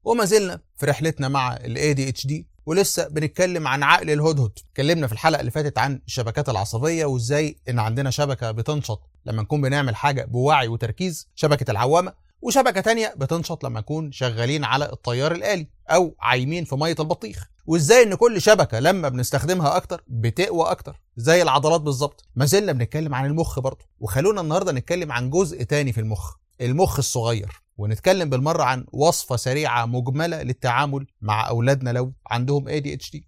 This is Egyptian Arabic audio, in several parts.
وما زلنا في رحلتنا مع ال ADHD ولسه بنتكلم عن عقل الهدهد اتكلمنا في الحلقه اللي فاتت عن الشبكات العصبيه وازاي ان عندنا شبكه بتنشط لما نكون بنعمل حاجه بوعي وتركيز شبكه العوامه وشبكه تانية بتنشط لما نكون شغالين على التيار الآلي او عايمين في ميه البطيخ وازاي ان كل شبكه لما بنستخدمها اكتر بتقوى اكتر زي العضلات بالظبط ما زلنا بنتكلم عن المخ برضه وخلونا النهارده نتكلم عن جزء تاني في المخ المخ الصغير ونتكلم بالمره عن وصفه سريعه مجمله للتعامل مع اولادنا لو عندهم ADHD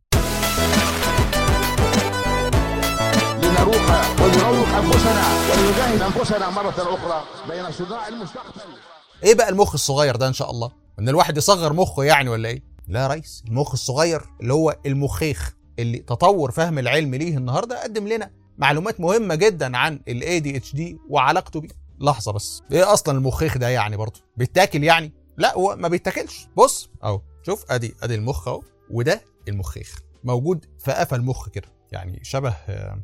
لنروح ونروح انفسنا ولنجاهد انفسنا مره اخرى بين صداع المستقبل ايه بقى المخ الصغير ده ان شاء الله ان الواحد يصغر مخه يعني ولا ايه لا يا ريس المخ الصغير اللي هو المخيخ اللي تطور فهم العلم ليه النهارده قدم لنا معلومات مهمه جدا عن ال ADHD وعلاقته بيه لحظه بس ايه اصلا المخيخ ده يعني برضه بيتاكل يعني لا هو ما بيتاكلش بص اهو شوف ادي ادي المخ اهو وده المخيخ موجود في قفا المخ كده يعني شبه آه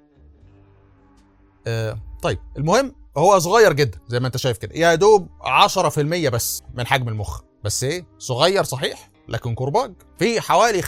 آه طيب المهم هو صغير جدا زي ما انت شايف كده يا دوب 10% بس من حجم المخ بس ايه صغير صحيح لكن كرباج في حوالي 75%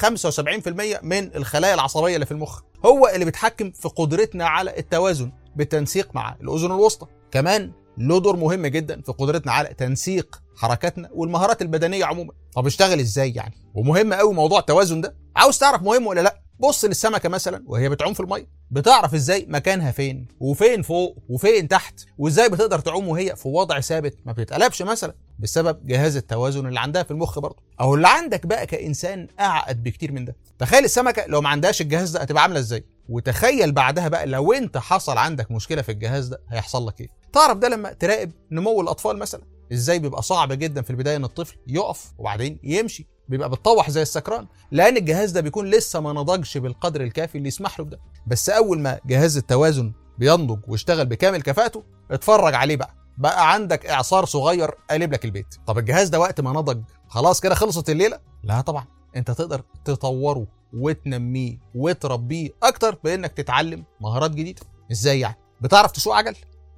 من الخلايا العصبيه اللي في المخ هو اللي بيتحكم في قدرتنا على التوازن بالتنسيق مع الاذن الوسطى كمان له دور مهم جدا في قدرتنا على تنسيق حركاتنا والمهارات البدنيه عموما طب اشتغل ازاي يعني ومهم قوي موضوع التوازن ده عاوز تعرف مهم ولا لا بص للسمكه مثلا وهي بتعوم في الميه بتعرف ازاي مكانها فين وفين فوق وفين تحت وازاي بتقدر تعوم وهي في وضع ثابت ما بتتقلبش مثلا بسبب جهاز التوازن اللي عندها في المخ برضه او اللي عندك بقى كانسان اعقد بكتير من ده تخيل السمكه لو ما عندهاش الجهاز ده هتبقى عامله ازاي وتخيل بعدها بقى لو انت حصل عندك مشكله في الجهاز ده هيحصل لك ايه تعرف ده لما تراقب نمو الاطفال مثلا ازاي بيبقى صعب جدا في البدايه ان الطفل يقف وبعدين يمشي بيبقى بتطوح زي السكران لان الجهاز ده بيكون لسه ما نضجش بالقدر الكافي اللي يسمح له بده بس اول ما جهاز التوازن بينضج واشتغل بكامل كفاءته اتفرج عليه بقى بقى عندك اعصار صغير قالب لك البيت طب الجهاز ده وقت ما نضج خلاص كده خلصت الليله لا طبعا انت تقدر تطوره وتنميه وتربيه اكتر بانك تتعلم مهارات جديده ازاي يعني بتعرف تسوق عجل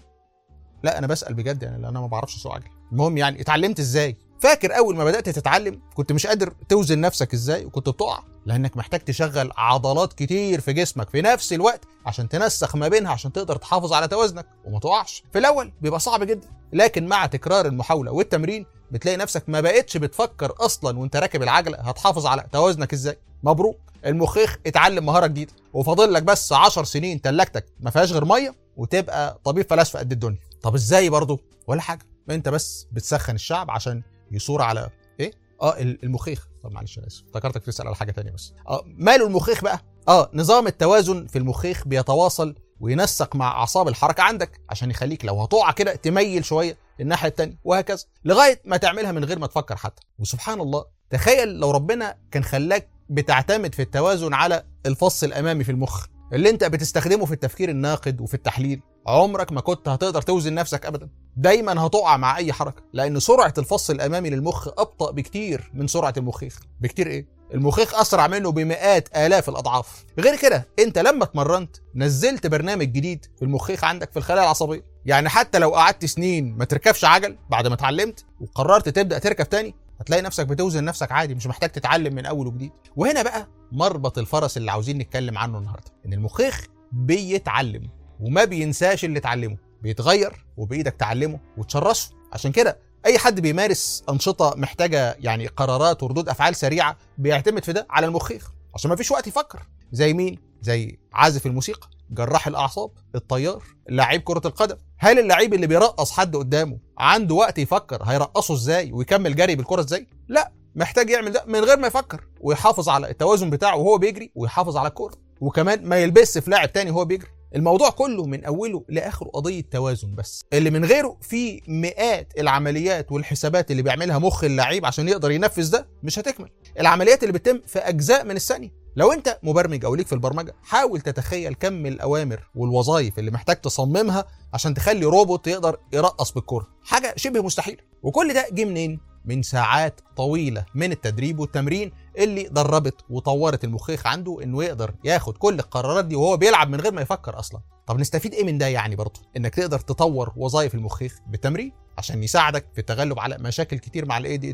لا انا بسال بجد يعني لان انا ما بعرفش اسوق عجل المهم يعني اتعلمت ازاي فاكر اول ما بدات تتعلم كنت مش قادر توزن نفسك ازاي وكنت بتقع لانك محتاج تشغل عضلات كتير في جسمك في نفس الوقت عشان تنسق ما بينها عشان تقدر تحافظ على توازنك وما تقعش في الاول بيبقى صعب جدا لكن مع تكرار المحاوله والتمرين بتلاقي نفسك ما بقتش بتفكر اصلا وانت راكب العجله هتحافظ على توازنك ازاي مبروك المخيخ اتعلم مهاره جديده وفاضل لك بس 10 سنين تلاجتك ما فيهاش غير ميه وتبقى طبيب فلاسفه قد الدنيا طب ازاي برضه ولا حاجه انت بس بتسخن الشعب عشان يصور على ايه اه المخيخ طب معلش انا اسف افتكرتك تسال على حاجه تانية بس اه ماله المخيخ بقى اه نظام التوازن في المخيخ بيتواصل وينسق مع اعصاب الحركه عندك عشان يخليك لو هتقع كده تميل شويه الناحيه التانية وهكذا لغايه ما تعملها من غير ما تفكر حتى وسبحان الله تخيل لو ربنا كان خلاك بتعتمد في التوازن على الفص الامامي في المخ اللي انت بتستخدمه في التفكير الناقد وفي التحليل عمرك ما كنت هتقدر توزن نفسك ابدا دايما هتقع مع اي حركه لان سرعه الفص الامامي للمخ ابطا بكتير من سرعه المخيخ بكتير ايه المخيخ اسرع منه بمئات الاف الاضعاف غير كده انت لما اتمرنت نزلت برنامج جديد في المخيخ عندك في الخلايا العصبيه يعني حتى لو قعدت سنين ما تركبش عجل بعد ما اتعلمت وقررت تبدا تركب تاني هتلاقي نفسك بتوزن نفسك عادي مش محتاج تتعلم من اول وجديد وهنا بقى مربط الفرس اللي عاوزين نتكلم عنه النهارده ان المخيخ بيتعلم وما بينساش اللي اتعلمه بيتغير وبايدك تعلمه وتشرسه عشان كده اي حد بيمارس انشطه محتاجه يعني قرارات وردود افعال سريعه بيعتمد في ده على المخيخ عشان ما فيش وقت يفكر زي مين زي عازف الموسيقى جراح الاعصاب الطيار لاعب كره القدم هل اللعيب اللي بيرقص حد قدامه عنده وقت يفكر هيرقصه ازاي ويكمل جري بالكره ازاي لا محتاج يعمل ده من غير ما يفكر ويحافظ على التوازن بتاعه وهو بيجري ويحافظ على الكوره وكمان ما يلبسش في لاعب تاني وهو بيجري الموضوع كله من اوله لاخره قضيه توازن بس اللي من غيره في مئات العمليات والحسابات اللي بيعملها مخ اللعيب عشان يقدر ينفذ ده مش هتكمل العمليات اللي بتتم في اجزاء من الثانيه لو انت مبرمج او ليك في البرمجه حاول تتخيل كم الاوامر والوظائف اللي محتاج تصممها عشان تخلي روبوت يقدر يرقص بالكره حاجه شبه مستحيله وكل ده جه منين من ساعات طويله من التدريب والتمرين اللي دربت وطورت المخيخ عنده انه يقدر ياخد كل القرارات دي وهو بيلعب من غير ما يفكر اصلا طب نستفيد ايه من ده يعني برضه انك تقدر تطور وظائف المخيخ بالتمرين عشان يساعدك في التغلب على مشاكل كتير مع الاي دي اتش دي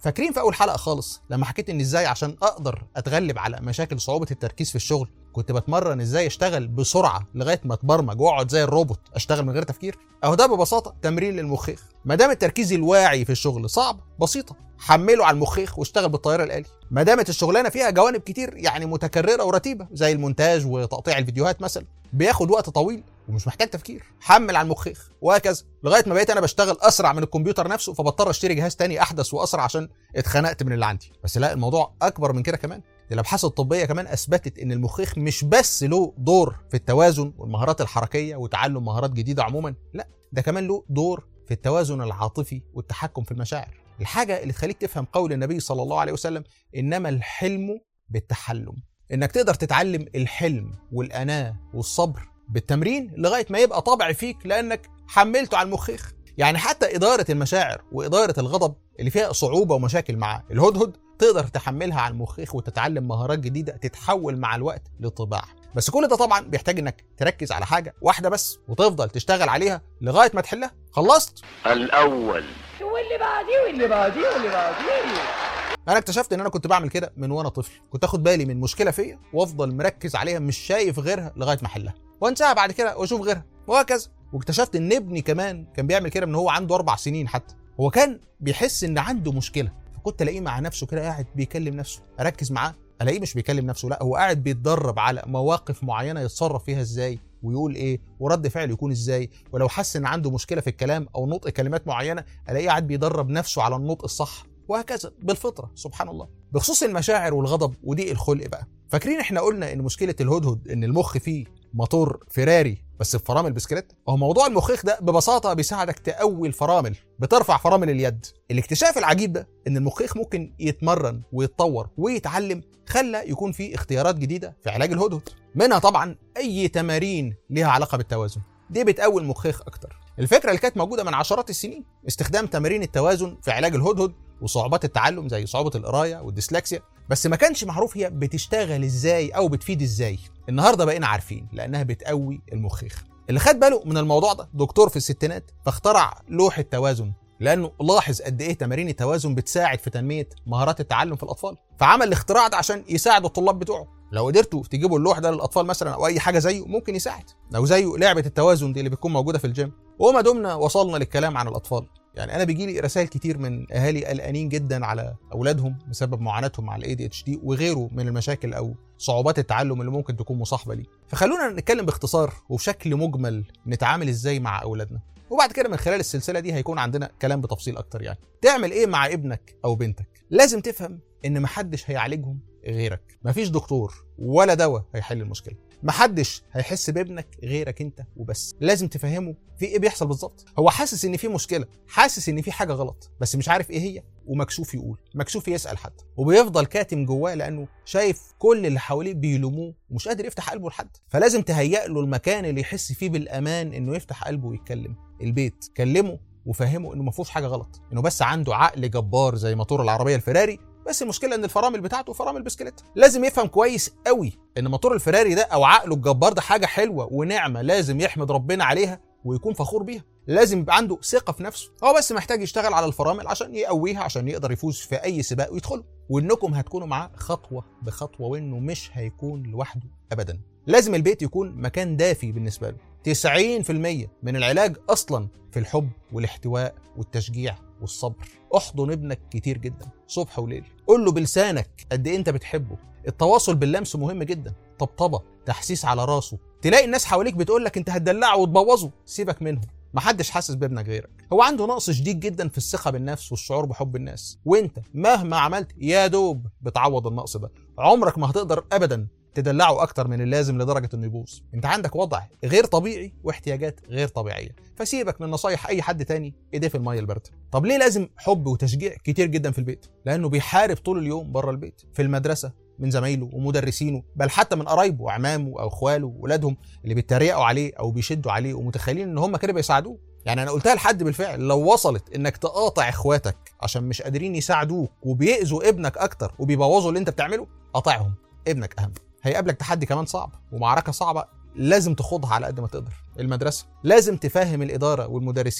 فاكرين في اول حلقه خالص لما حكيت ان ازاي عشان اقدر اتغلب على مشاكل صعوبه التركيز في الشغل كنت بتمرن ازاي اشتغل بسرعه لغايه ما اتبرمج واقعد زي الروبوت اشتغل من غير تفكير اهو ده ببساطه تمرين للمخيخ ما دام التركيز الواعي في الشغل صعب بسيطه حمله على المخيخ واشتغل بالطياره الالي ما دامت الشغلانه فيها جوانب كتير يعني متكرره ورتيبه زي المونتاج وتقطيع الفيديوهات مثلا بياخد وقت طويل ومش محتاج تفكير حمل على المخيخ وهكذا لغايه ما بقيت انا بشتغل اسرع من الكمبيوتر نفسه فبضطر اشتري جهاز تاني احدث واسرع عشان اتخنقت من اللي عندي بس لا الموضوع اكبر من كده كمان الابحاث الطبيه كمان اثبتت ان المخيخ مش بس له دور في التوازن والمهارات الحركيه وتعلم مهارات جديده عموما لا ده كمان له دور في التوازن العاطفي والتحكم في المشاعر الحاجه اللي تخليك تفهم قول النبي صلى الله عليه وسلم انما الحلم بالتحلم انك تقدر تتعلم الحلم والاناه والصبر بالتمرين لغايه ما يبقى طبع فيك لانك حملته على المخيخ يعني حتى اداره المشاعر واداره الغضب اللي فيها صعوبه ومشاكل مع الهدهد تقدر تحملها على المخيخ وتتعلم مهارات جديده تتحول مع الوقت لطباع بس كل ده طبعا بيحتاج انك تركز على حاجه واحده بس وتفضل تشتغل عليها لغايه ما تحلها خلصت الأول واللي بعديه واللي بعديه واللي بعديه انا اكتشفت ان انا كنت بعمل كده من وانا طفل كنت اخد بالي من مشكله فيا وافضل مركز عليها مش شايف غيرها لغايه ما احلها وانساها بعد كده واشوف غيرها وهكذا واكتشفت ان ابني كمان كان بيعمل كده من هو عنده اربع سنين حتى هو كان بيحس ان عنده مشكله فكنت الاقيه مع نفسه كده قاعد بيكلم نفسه اركز معاه الاقيه مش بيكلم نفسه لا هو قاعد بيتدرب على مواقف معينه يتصرف فيها ازاي ويقول ايه ورد فعله يكون ازاي ولو حس ان عنده مشكله في الكلام او نطق كلمات معينه الاقيه قاعد بيدرب نفسه على النطق الصح وهكذا بالفطره سبحان الله بخصوص المشاعر والغضب وضيق الخلق بقى فاكرين احنا قلنا ان مشكله الهدهد ان المخ فيه موتور فيراري بس بفرامل بسكليت هو موضوع المخيخ ده ببساطه بيساعدك تقوي الفرامل بترفع فرامل اليد الاكتشاف العجيب ده ان المخيخ ممكن يتمرن ويتطور ويتعلم خلى يكون فيه اختيارات جديده في علاج الهدهد منها طبعا اي تمارين ليها علاقه بالتوازن دي بتقوي المخيخ اكتر الفكره اللي كانت موجوده من عشرات السنين استخدام تمارين التوازن في علاج الهدهد وصعوبات التعلم زي صعوبه القرايه والديسلكسيا بس ما كانش معروف هي بتشتغل ازاي او بتفيد ازاي النهارده بقينا عارفين لانها بتقوي المخيخ اللي خد باله من الموضوع ده دكتور في الستينات فاخترع لوحه توازن لانه لاحظ قد ايه تمارين التوازن بتساعد في تنميه مهارات التعلم في الاطفال فعمل الاختراع ده عشان يساعد الطلاب بتوعه لو قدرتوا تجيبوا اللوح ده للاطفال مثلا او اي حاجه زيه ممكن يساعد او زيه لعبه التوازن دي اللي بتكون موجوده في الجيم وما دمنا وصلنا للكلام عن الاطفال يعني انا بيجي لي رسائل كتير من اهالي قلقانين جدا على اولادهم بسبب معاناتهم مع الاي دي اتش دي وغيره من المشاكل او صعوبات التعلم اللي ممكن تكون مصاحبه ليه فخلونا نتكلم باختصار وبشكل مجمل نتعامل ازاي مع اولادنا وبعد كده من خلال السلسله دي هيكون عندنا كلام بتفصيل اكتر يعني تعمل ايه مع ابنك او بنتك لازم تفهم ان محدش هيعالجهم غيرك مفيش دكتور ولا دواء هيحل المشكله محدش هيحس بابنك غيرك انت وبس لازم تفهمه في ايه بيحصل بالظبط هو حاسس ان في مشكله حاسس ان في حاجه غلط بس مش عارف ايه هي ومكسوف يقول مكسوف يسال حد وبيفضل كاتم جواه لانه شايف كل اللي حواليه بيلوموه ومش قادر يفتح قلبه لحد فلازم تهيأ له المكان اللي يحس فيه بالامان انه يفتح قلبه ويتكلم البيت كلمه وفهمه انه ما فيهوش حاجه غلط انه بس عنده عقل جبار زي موتور العربيه الفيراري بس المشكله ان الفرامل بتاعته فرامل بسكليت لازم يفهم كويس قوي ان موتور الفيراري ده او عقله الجبار ده حاجه حلوه ونعمه لازم يحمد ربنا عليها ويكون فخور بيها لازم يبقى عنده ثقه في نفسه هو بس محتاج يشتغل على الفرامل عشان يقويها عشان يقدر يفوز في اي سباق ويدخله وانكم هتكونوا معاه خطوه بخطوه وانه مش هيكون لوحده ابدا لازم البيت يكون مكان دافي بالنسبه له 90% من العلاج اصلا في الحب والاحتواء والتشجيع والصبر احضن ابنك كتير جدا صبح وليل قول له بلسانك قد ايه انت بتحبه التواصل باللمس مهم جدا طبطبه تحسيس على راسه تلاقي الناس حواليك بتقول لك انت هتدلعه وتبوظه سيبك منهم محدش حاسس بابنك غيرك هو عنده نقص شديد جدا في الثقه بالنفس والشعور بحب الناس وانت مهما عملت يا دوب بتعوض النقص ده عمرك ما هتقدر ابدا تدلعه اكتر من اللازم لدرجه انه يبوظ انت عندك وضع غير طبيعي واحتياجات غير طبيعيه فسيبك من نصايح اي حد تاني ايديه في الميه البارده طب ليه لازم حب وتشجيع كتير جدا في البيت لانه بيحارب طول اليوم بره البيت في المدرسه من زمايله ومدرسينه بل حتى من قرايبه وعمامه او اخواله واولادهم اللي بيتريقوا عليه او بيشدوا عليه ومتخيلين ان هم كده بيساعدوه يعني انا قلتها لحد بالفعل لو وصلت انك تقاطع اخواتك عشان مش قادرين يساعدوك وبيأذوا ابنك اكتر وبيبوظوا اللي انت بتعمله قاطعهم ابنك اهم هيقابلك تحدي كمان صعب ومعركه صعبه لازم تخوضها على قد ما تقدر المدرسه لازم تفهم الاداره والمدرسين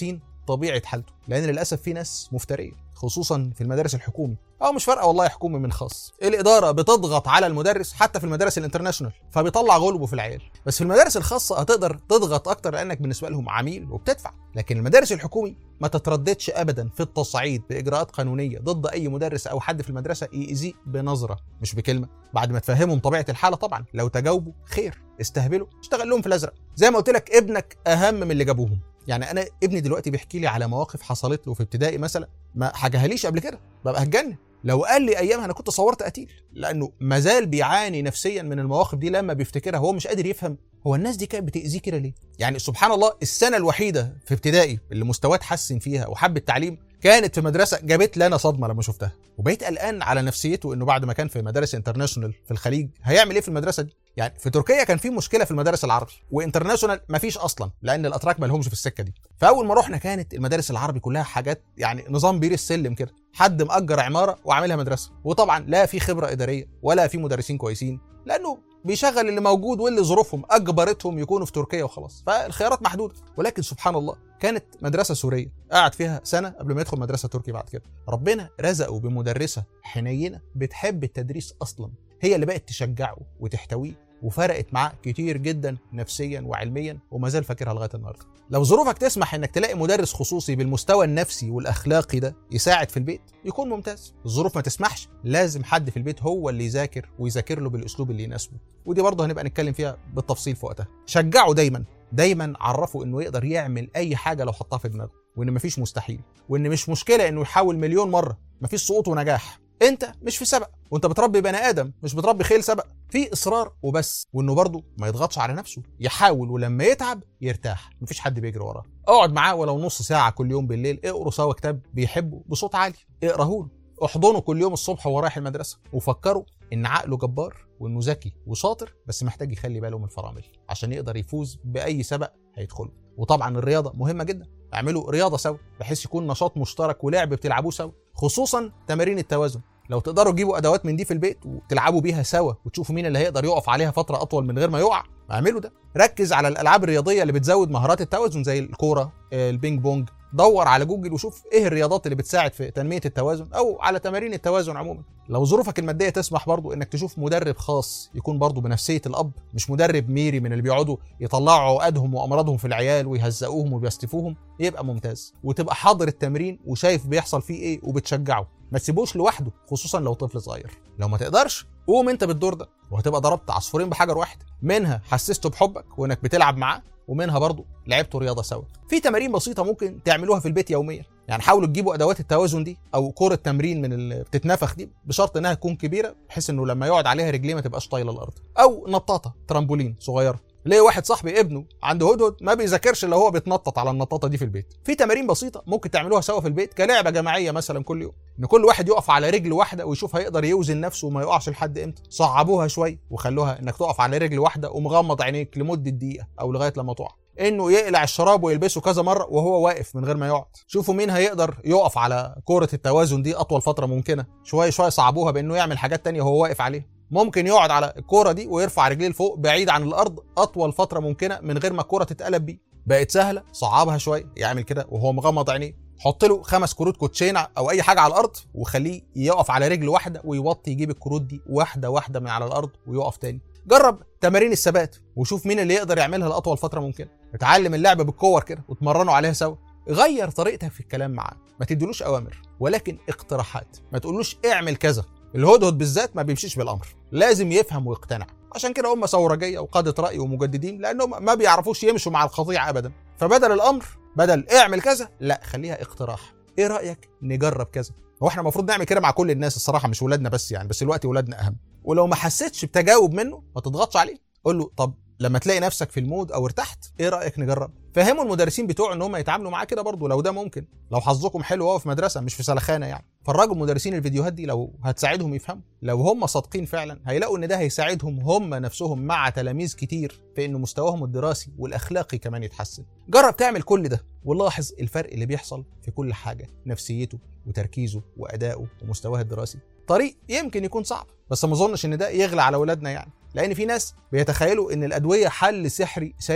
طبيعه حالته لان للاسف في ناس مفتريه خصوصا في المدارس الحكومي او مش فارقه والله حكومي من خاص الاداره بتضغط على المدرس حتى في المدارس الانترناشونال فبيطلع غلبه في العيال بس في المدارس الخاصه هتقدر تضغط اكتر لانك بالنسبه لهم عميل وبتدفع لكن المدارس الحكومي ما تترددش ابدا في التصعيد باجراءات قانونيه ضد اي مدرس او حد في المدرسه يأذيه بنظره مش بكلمه بعد ما تفهمهم طبيعه الحاله طبعا لو تجاوبوا خير استهبلوا اشتغل لهم في الازرق زي ما قلت لك ابنك اهم من اللي جابوهم يعني انا ابني دلوقتي بيحكي لي على مواقف حصلت له في ابتدائي مثلا ما حكاهاليش قبل كده ببقى هتجنن لو قال لي ايامها انا كنت صورت قتيل لانه مازال بيعاني نفسيا من المواقف دي لما بيفتكرها هو مش قادر يفهم هو الناس دي كانت بتاذيه كده ليه يعني سبحان الله السنه الوحيده في ابتدائي اللي مستواه اتحسن فيها وحب التعليم كانت في مدرسه جابت لي انا صدمه لما شفتها وبقيت قلقان على نفسيته انه بعد ما كان في مدارس انترناشونال في الخليج هيعمل ايه في المدرسه دي يعني في تركيا كان في مشكله في المدارس العربي وانترناشونال مفيش اصلا لان الاتراك ما لهمش في السكه دي فاول ما رحنا كانت المدارس العربي كلها حاجات يعني نظام بير السلم كده حد مأجر عماره وعاملها مدرسه وطبعا لا في خبره اداريه ولا في مدرسين كويسين لانه بيشغل اللي موجود واللي ظروفهم اجبرتهم يكونوا في تركيا وخلاص فالخيارات محدوده ولكن سبحان الله كانت مدرسه سوريه قعد فيها سنه قبل ما يدخل مدرسه تركي بعد كده ربنا رزقه بمدرسه حنينه بتحب التدريس اصلا هي اللي بقت تشجعه وتحتويه وفرقت معاه كتير جدا نفسيا وعلميا وما زال فاكرها لغايه النهارده. لو ظروفك تسمح انك تلاقي مدرس خصوصي بالمستوى النفسي والاخلاقي ده يساعد في البيت يكون ممتاز. الظروف ما تسمحش لازم حد في البيت هو اللي يذاكر ويذاكر له بالاسلوب اللي يناسبه. ودي برضه هنبقى نتكلم فيها بالتفصيل في وقتها. شجعه دايما دايما عرفه انه يقدر يعمل اي حاجه لو حطها في دماغه وان مفيش مستحيل وان مش مشكله انه يحاول مليون مره مفيش سقوط ونجاح انت مش في سبق وانت بتربي بني ادم مش بتربي خيل سبق في اصرار وبس وانه برضه ما يضغطش على نفسه يحاول ولما يتعب يرتاح مفيش حد بيجري وراه اقعد معاه ولو نص ساعه كل يوم بالليل اقروا سوا كتاب بيحبه بصوت عالي اقراه له احضنه كل يوم الصبح وهو رايح المدرسه وفكروا ان عقله جبار وانه ذكي وشاطر بس محتاج يخلي باله من الفرامل عشان يقدر يفوز باي سبق هيدخله وطبعا الرياضه مهمه جدا اعملوا رياضه سوا بحيث يكون نشاط مشترك ولعب بتلعبوه سوا خصوصا تمارين التوازن لو تقدروا تجيبوا ادوات من دي في البيت وتلعبوا بيها سوا وتشوفوا مين اللي هيقدر يقف عليها فتره اطول من غير ما يقع اعملوا ده ركز على الالعاب الرياضيه اللي بتزود مهارات التوازن زي الكوره البينج بونج دور على جوجل وشوف ايه الرياضات اللي بتساعد في تنميه التوازن او على تمارين التوازن عموما لو ظروفك الماديه تسمح برضو انك تشوف مدرب خاص يكون برضو بنفسيه الاب مش مدرب ميري من اللي بيقعدوا يطلعوا عقدهم وامراضهم في العيال ويهزقوهم وبيستفوهم يبقى ممتاز وتبقى حاضر التمرين وشايف بيحصل فيه ايه وبتشجعه ما تسيبوش لوحده خصوصا لو طفل صغير لو ما تقدرش قوم انت بالدور ده وهتبقى ضربت عصفورين بحجر واحد منها حسسته بحبك وانك بتلعب معاه ومنها برضه لعبتوا رياضه سوا في تمارين بسيطه ممكن تعملوها في البيت يوميا يعني حاولوا تجيبوا ادوات التوازن دي او كره تمرين من اللي بتتنفخ دي بشرط انها تكون كبيره بحيث انه لما يقعد عليها رجليه ما تبقاش طايله الارض او نطاطه ترامبولين صغيره ليه واحد صاحبي ابنه عنده هدهد ما بيذاكرش الا هو بيتنطط على النطاطه دي في البيت في تمارين بسيطه ممكن تعملوها سوا في البيت كلعبه جماعيه مثلا كل يوم ان كل واحد يقف على رجل واحده ويشوف هيقدر يوزن نفسه وما يقعش لحد امتى صعبوها شويه وخلوها انك تقف على رجل واحده ومغمض عينيك لمده دقيقه او لغايه لما تقع انه يقلع الشراب ويلبسه كذا مره وهو واقف من غير ما يقعد شوفوا مين هيقدر يقف على كوره التوازن دي اطول فتره ممكنه شويه شويه صعبوها بانه يعمل حاجات تانية وهو واقف عليها ممكن يقعد على الكوره دي ويرفع رجليه لفوق بعيد عن الارض اطول فتره ممكنه من غير ما الكوره تتقلب بيه بقت سهله صعبها شويه يعمل كده وهو مغمض عينيه حط له خمس كروت كوتشينه او اي حاجه على الارض وخليه يقف على رجل واحده ويوطي يجيب الكروت دي واحده واحده من على الارض ويقف تاني جرب تمارين الثبات وشوف مين اللي يقدر يعملها لاطول فتره ممكنه اتعلم اللعب بالكور كده وتمرنوا عليها سوا غير طريقتك في الكلام معاه ما تديلوش اوامر ولكن اقتراحات ما تقولوش اعمل كذا الهدهد بالذات ما بيمشيش بالامر لازم يفهم ويقتنع عشان كده هم ثورجيه وقاده راي ومجددين لانهم ما بيعرفوش يمشوا مع القطيع ابدا فبدل الامر بدل اعمل كذا لا خليها اقتراح ايه رايك نجرب كذا هو احنا المفروض نعمل كده مع كل الناس الصراحه مش ولادنا بس يعني بس الوقت ولادنا اهم ولو ما حسيتش بتجاوب منه ما تضغطش عليه قول له طب لما تلاقي نفسك في المود او ارتحت ايه رايك نجرب فهموا المدرسين بتوعه ان هم يتعاملوا معاه كده برضه لو ده ممكن لو حظكم حلو وهو في مدرسه مش في سلخانه يعني فرجوا مدرسين الفيديوهات دي لو هتساعدهم يفهموا لو هم صادقين فعلا هيلاقوا ان ده هيساعدهم هم نفسهم مع تلاميذ كتير في ان مستواهم الدراسي والاخلاقي كمان يتحسن جرب تعمل كل ده ولاحظ الفرق اللي بيحصل في كل حاجه نفسيته وتركيزه وادائه ومستواه الدراسي طريق يمكن يكون صعب بس ما اظنش ان ده يغلى على اولادنا يعني لان في ناس بيتخيلوا ان الادويه حل سحري سريع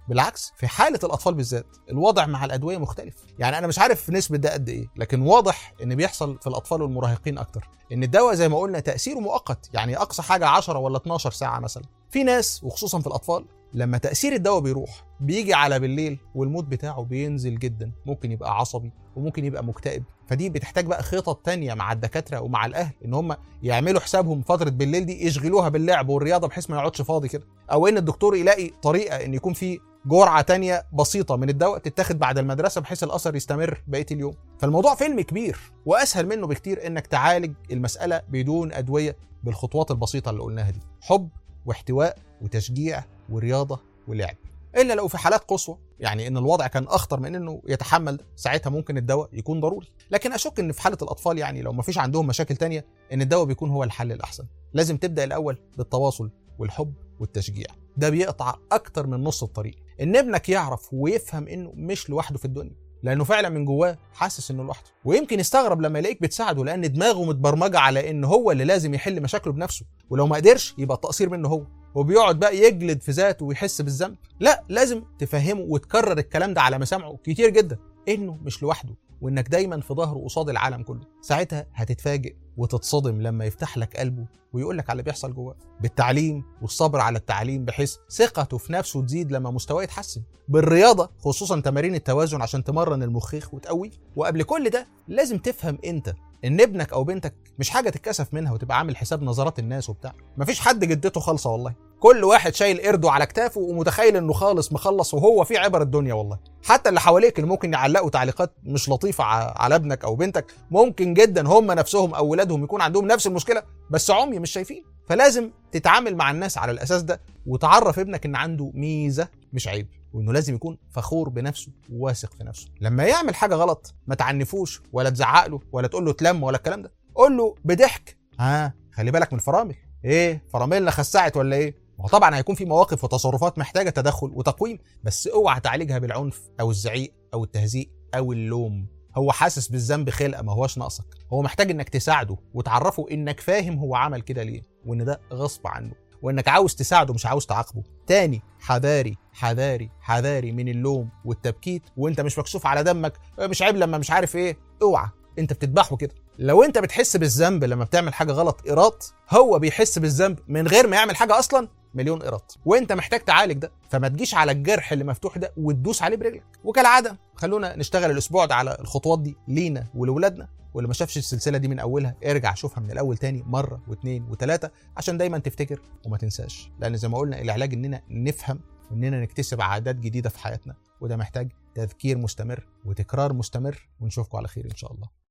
بالعكس في حاله الاطفال بالذات الوضع مع الادويه مختلف يعني انا مش عارف نسبه ده قد ايه لكن واضح ان بيحصل في الاطفال والمراهقين اكتر ان الدواء زي ما قلنا تاثيره مؤقت يعني اقصى حاجه 10 ولا 12 ساعه مثلا في ناس وخصوصا في الاطفال لما تاثير الدواء بيروح بيجي على بالليل والمود بتاعه بينزل جدا ممكن يبقى عصبي وممكن يبقى مكتئب فدي بتحتاج بقى خطط تانية مع الدكاتره ومع الاهل ان هم يعملوا حسابهم فتره بالليل دي يشغلوها باللعب والرياضه بحيث ما يقعدش فاضي كده او ان الدكتور يلاقي طريقه ان يكون في جرعه تانية بسيطه من الدواء تتاخد بعد المدرسه بحيث الاثر يستمر بقيه اليوم فالموضوع فيلم كبير واسهل منه بكتير انك تعالج المساله بدون ادويه بالخطوات البسيطه اللي قلناها دي حب واحتواء وتشجيع ورياضه ولعب الا لو في حالات قصوى يعني ان الوضع كان اخطر من انه يتحمل ساعتها ممكن الدواء يكون ضروري لكن اشك ان في حاله الاطفال يعني لو ما فيش عندهم مشاكل تانية ان الدواء بيكون هو الحل الاحسن لازم تبدا الاول بالتواصل والحب والتشجيع ده بيقطع اكتر من نص الطريق ان ابنك يعرف ويفهم انه مش لوحده في الدنيا لانه فعلا من جواه حاسس انه لوحده ويمكن يستغرب لما يلاقيك بتساعده لان دماغه متبرمجه على ان هو اللي لازم يحل مشاكله بنفسه ولو ما قدرش يبقى التقصير منه هو وبيقعد بقى يجلد في ذاته ويحس بالذنب لا لازم تفهمه وتكرر الكلام ده على مسامعه كتير جدا انه مش لوحده وانك دايما في ظهره قصاد العالم كله ساعتها هتتفاجئ وتتصدم لما يفتح لك قلبه ويقول لك على اللي بيحصل جواه بالتعليم والصبر على التعليم بحيث ثقته في نفسه تزيد لما مستواه يتحسن بالرياضه خصوصا تمارين التوازن عشان تمرن المخيخ وتقويه وقبل كل ده لازم تفهم انت ان ابنك او بنتك مش حاجه تتكسف منها وتبقى عامل حساب نظرات الناس وبتاع مفيش حد جدته خالصه والله كل واحد شايل قرده على كتافه ومتخيل انه خالص مخلص وهو في عبر الدنيا والله حتى اللي حواليك اللي ممكن يعلقوا تعليقات مش لطيفه على ابنك او بنتك ممكن جدا هم نفسهم او ولادهم يكون عندهم نفس المشكله بس عمي مش شايفين فلازم تتعامل مع الناس على الاساس ده وتعرف ابنك ان عنده ميزه مش عيب وانه لازم يكون فخور بنفسه وواثق في نفسه لما يعمل حاجه غلط ما تعنفوش ولا تزعق له ولا تقول له اتلم ولا الكلام ده قول له بضحك ها خلي بالك من الفرامل ايه فراملنا خسعت ولا ايه هو طبعا هيكون في مواقف وتصرفات محتاجه تدخل وتقويم بس اوعى تعالجها بالعنف او الزعيق او التهزيء او اللوم هو حاسس بالذنب خلقه ما هوش ناقصك هو محتاج انك تساعده وتعرفه انك فاهم هو عمل كده ليه وان ده غصب عنه وانك عاوز تساعده مش عاوز تعاقبه تاني حذاري حذاري حذاري من اللوم والتبكيت وانت مش مكشوف على دمك مش عيب لما مش عارف ايه اوعى انت بتذبحه كده لو انت بتحس بالذنب لما بتعمل حاجه غلط ايراد هو بيحس بالذنب من غير ما يعمل حاجه اصلا مليون قيراط وانت محتاج تعالج ده فما تجيش على الجرح اللي مفتوح ده وتدوس عليه برجلك وكالعاده خلونا نشتغل الاسبوع ده على الخطوات دي لينا ولولادنا واللي ما شافش السلسله دي من اولها ارجع شوفها من الاول تاني مره واثنين وثلاثه عشان دايما تفتكر وما تنساش لان زي ما قلنا العلاج اننا نفهم واننا نكتسب عادات جديده في حياتنا وده محتاج تذكير مستمر وتكرار مستمر ونشوفكم على خير ان شاء الله